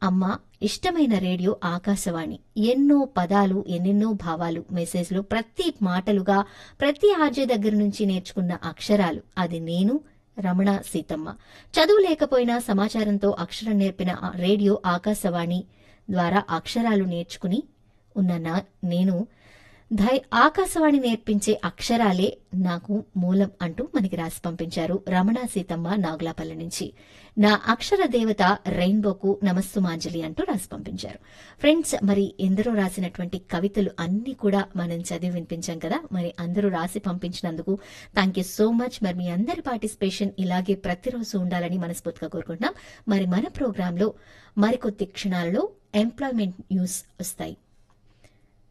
అమ్మ ఇష్టమైన రేడియో ఆకాశవాణి ఎన్నో పదాలు ఎన్నెన్నో భావాలు మెసేజ్లు ప్రతి మాటలుగా ప్రతి ఆర్జే దగ్గర నుంచి నేర్చుకున్న అక్షరాలు అది నేను రమణ సీతమ్మ చదువు లేకపోయినా సమాచారంతో అక్షరం నేర్పిన ఆ రేడియో ఆకాశవాణి ద్వారా అక్షరాలు నేర్చుకుని ఉన్న నా- నేను ధై ఆకాశవాణి నేర్పించే అక్షరాలే నాకు మూలం అంటూ మనకి రాసి పంపించారు రమణ సీతమ్మ నాగులాపల్లి నుంచి నా అక్షర దేవత రెయిన్బోకు నమస్సుమాంజలి అంటూ రాసి పంపించారు ఫ్రెండ్స్ మరి ఎందరో రాసినటువంటి కవితలు అన్ని కూడా మనం చదివి వినిపించాం కదా మరి అందరూ రాసి పంపించినందుకు థ్యాంక్ యూ సో మచ్ మరి మీ అందరి పార్టిసిపేషన్ ఇలాగే ప్రతిరోజు ఉండాలని మనస్ఫూర్తిగా కోరుకుంటున్నాం మరి మన ప్రోగ్రాంలో మరికొద్ది క్షణాల్లో ఎంప్లాయ్మెంట్ న్యూస్ వస్తాయి